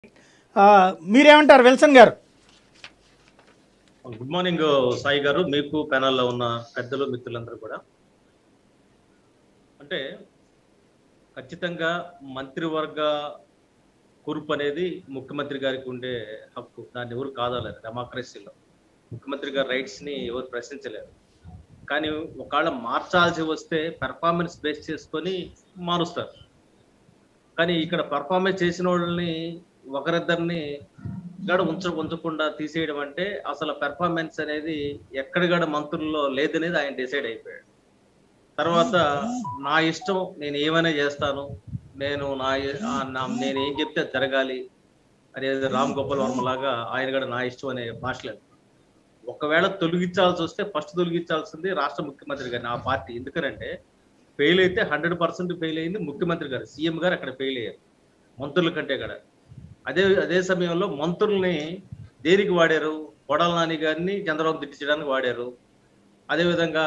ఆ, మీరేమంటారు విల్సన్ గారు గుడ్ మార్నింగ్ సాయి గారు మీకు ప్యానల్లో ఉన్న పెద్దలు మిత్రులందరూ కూడా అంటే ఖచ్చితంగా మంత్రివర్గ కూర్పు అనేది ముఖ్యమంత్రి గారికి ఉండే హక్కు దాన్ని ఎవరు కాదలేరు డెమోక్రసీలో ముఖ్యమంత్రి గారి రైట్స్ ని ఎవరు ప్రశ్నించలేరు కానీ ఒకవేళ మార్చాల్సి వస్తే పెర్ఫార్మెన్స్ బేస్ చేసుకొని మారుస్తారు కానీ ఇక్కడ పర్ఫార్మెన్స్ చేసిన వాళ్ళని ఒకరిద్దరిని గడ ఉంచ ఉంచకుండా తీసేయడం అంటే అసలు పెర్ఫార్మెన్స్ అనేది ఎక్కడ గడ మంత్రుల్లో లేదనేది ఆయన డిసైడ్ అయిపోయాడు తర్వాత నా ఇష్టం నేను ఏమైనా చేస్తాను నేను నా ఆ నా- నేను ఏం చెప్తే అది జరగాలి అనేది రామ్ గోపాల్ వర్మ లాగా ఆయన కూడా నా ఇష్టం అనే భాషలేదు ఒకవేళ తొలగించాల్సి వస్తే ఫస్ట్ తొలగించాల్సింది రాష్ట్ర ముఖ్యమంత్రి గారిని ఆ పార్టీ ఎందుకనంటే ఫెయిల్ అయితే హండ్రెడ్ పర్సెంట్ ఫెయిల్ అయింది ముఖ్యమంత్రి గారు సీఎం గారు అక్కడ ఫెయిల్ అయ్యారు మంత్రుల కంటే కూడా అదే అదే సమయంలో మంత్రుల్ని దేనికి వాడారు కొడాల నాని గారిని చంద్రబాబు తిట్టించడానికి వాడారు అదేవిధంగా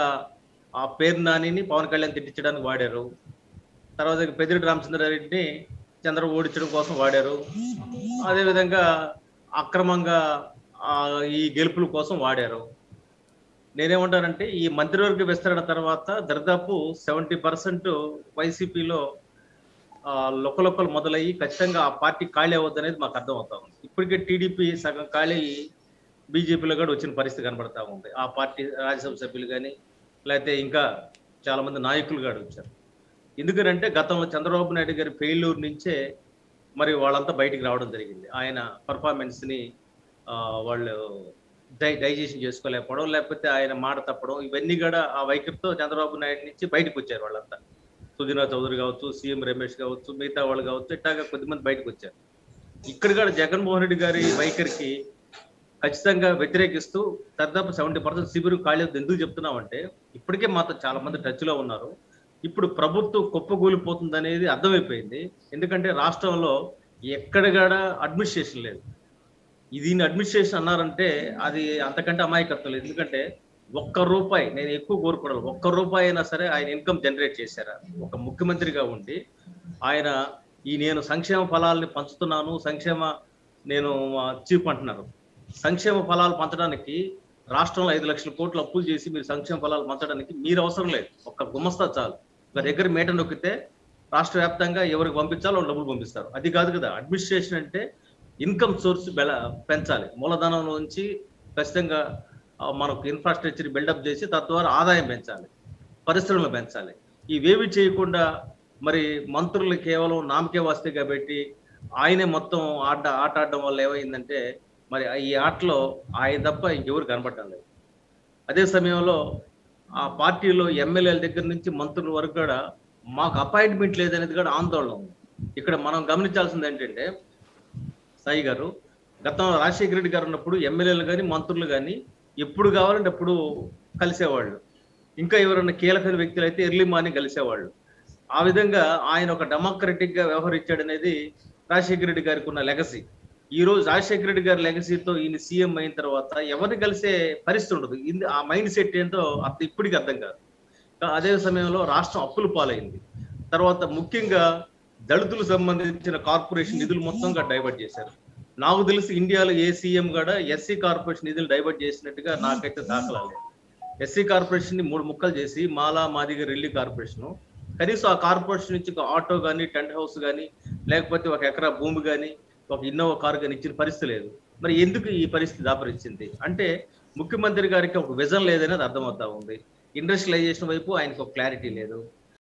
ఆ పేరు నానిని పవన్ కళ్యాణ్ తిట్టించడానికి వాడారు తర్వాత పెద్దిరెడ్డి రామచంద్రారెడ్డిని చంద్రబాబు ఓడించడం కోసం వాడారు అదేవిధంగా అక్రమంగా ఆ, ఈ గెలుపుల కోసం వాడారు నేనేమంటానంటే ఈ మంత్రివర్గ విస్తరణ తర్వాత దరిదాపు సెవెంటీ పర్సెంట్ వైసీపీలో లొక్కలొక్కలు మొదలయ్యి ఖచ్చితంగా ఆ పార్టీ ఖాళీ అవ్వద్దు అనేది మాకు అర్థం అవుతా ఉంది ఇప్పటికే టీడీపీ సగం ఖాళీ బీజేపీలో కూడా వచ్చిన పరిస్థితి కనబడతా ఉంది ఆ పార్టీ రాజ్యసభ సభ్యులు కానీ లేకపోతే ఇంకా చాలా మంది నాయకులు కూడా వచ్చారు ఎందుకంటే గతంలో చంద్రబాబు నాయుడు గారి ఫెయిల్యూర్ నుంచే మరి వాళ్ళంతా బయటికి రావడం జరిగింది ఆయన పర్ఫార్మెన్స్ ని ఆ, వాళ్ళు డై డైజెషన్ చేసుకోలేకపోవడం లేకపోతే ఆయన మాట తప్పడం ఇవన్నీ కూడా ఆ వైఖరితో చంద్రబాబు నాయుడు నుంచి బయటకు వచ్చారు వాళ్ళంతా సుధీనా చౌదరి కావచ్చు సీఎం రమేష్ కావచ్చు మిగతా వాళ్ళు కావచ్చు ఇట్లాగా కొద్దిమంది బయటకు వచ్చారు ఇక్కడ కూడా జగన్మోహన్ రెడ్డి గారి వైఖరికి ఖచ్చితంగా వ్యతిరేకిస్తూ దాదాపు సెవెంటీ పర్సెంట్ శిబిరం ఖాళీ అవుతుంది. ఎందుకు చెప్తున్నామంటే ఇప్పటికే మాతో చాలా మంది టచ్ లో ఉన్నారు ఇప్పుడు ప్రభుత్వం కుప్పకూలిపోతుంది అనేది అర్థమైపోయింది ఎందుకంటే రాష్ట్రంలో ఎక్కడ కూడా అడ్మినిస్ట్రేషన్ లేదు దీన్ని అడ్మినిస్ట్రేషన్ అన్నారంటే అది అంతకంటే అమాయకత్వం లేదు ఎందుకంటే ఒక్క రూపాయి నేను ఎక్కువ కోరుకోవడం ఒక్క రూపాయి అయినా సరే ఆయన ఇన్కమ్ జనరేట్ చేశారా ఒక ముఖ్యమంత్రిగా ఉండి ఆయన ఈ నేను సంక్షేమ ఫలాల్ని పంచుతున్నాను సంక్షేమ నేను చీప్ అంటున్నారు సంక్షేమ ఫలాలు పంచడానికి రాష్ట్రంలో ఐదు లక్షల కోట్లు అప్పులు చేసి మీరు సంక్షేమ ఫలాలు పంచడానికి మీరు అవసరం లేదు ఒక్క గుమస్తా చాలు ఒక దగ్గర మేట నొక్కితే రాష్ట్ర వ్యాప్తంగా ఎవరికి పంపించాలో వాళ్ళు డబ్బులు పంపిస్తారు అది కాదు కదా అడ్మినిస్ట్రేషన్ అంటే ఇన్కమ్ సోర్స్ బెల పెంచాలి మూలధనం నుంచి ఖచ్చితంగా ఆ, మనకు ఇన్ఫ్రాస్ట్రక్చర్ బిల్డప్ చేసి తద్వారా ఆదాయం పెంచాలి పరిశ్రమలు పెంచాలి ఇవేవి చేయకుండా మరి మంత్రులు కేవలం నామకే వస్తే కాబట్టి ఆయనే మొత్తం ఆట ఆట ఆడడం వల్ల ఏమైందంటే మరి ఈ ఆటలో ఆయన తప్ప ఇంకెవరు కనపడటం లేదు అదే సమయంలో ఆ పార్టీలో ఎమ్మెల్యేల దగ్గర నుంచి మంత్రుల వరకు కూడా మాకు అపాయింట్మెంట్ లేదనేది కూడా ఆందోళన ఉంది ఇక్కడ మనం గమనించాల్సింది ఏంటంటే సాయి గారు గతంలో రాజశేఖర రెడ్డి గారు ఉన్నప్పుడు ఎమ్మెల్యేలు కానీ మంత్రులు కానీ ఎప్పుడు కావాలంటే అప్పుడు కలిసేవాళ్ళు ఇంకా ఎవరైనా కీలక వ్యక్తులు అయితే ఎర్లీ మార్నింగ్ కలిసేవాళ్ళు ఆ విధంగా ఆయన ఒక డెమోక్రటిక్ గా వ్యవహరించాడు అనేది రాజశేఖర రెడ్డి గారికి ఉన్న లెగసీ ఈ రోజు రాజశేఖర రెడ్డి గారి లెగసీతో ఈయన సీఎం అయిన తర్వాత ఎవరిని కలిసే పరిస్థితి ఉండదు ఇది- ఆ మైండ్ సెట్ ఏంటో అర్థం ఇప్పటికి అర్థం కాదు కా- అదే సమయంలో రాష్ట్రం అప్పులు పాలైంది తర్వాత ముఖ్యంగా దళితులకు సంబంధించిన కార్పొరేషన్ నిధులు మొత్తంగా డైవర్ట్ చేశారు నాకు తెలిసి ఇండియాలో ఏ సీఎం కూడా ఎస్సీ కార్పొరేషన్ నిధులు డైవర్ట్ చేసినట్టుగా నాకైతే దాఖలా లేదు ఎస్సీ కార్పొరేషన్ ని మూడు ముక్కలు చేసి మాలా మాదిగ రెల్లి కార్పొరేషన్ కనీసం ఆ కార్పొరేషన్ నుంచి ఒక ఆటో కానీ టెంట్ హౌస్ కానీ లేకపోతే ఒక ఎకరా భూమి కానీ ఒక ఇన్నోవా కారు కానీ ఇచ్చిన పరిస్థితి లేదు మరి ఎందుకు ఈ పరిస్థితి దాపరించింది అంటే ముఖ్యమంత్రి గారికి ఒక విజన్ లేదనేది అర్థమవుతా ఉంది ఇండస్ట్రియలైజేషన్ వైపు ఆయనకు ఒక క్లారిటీ లేదు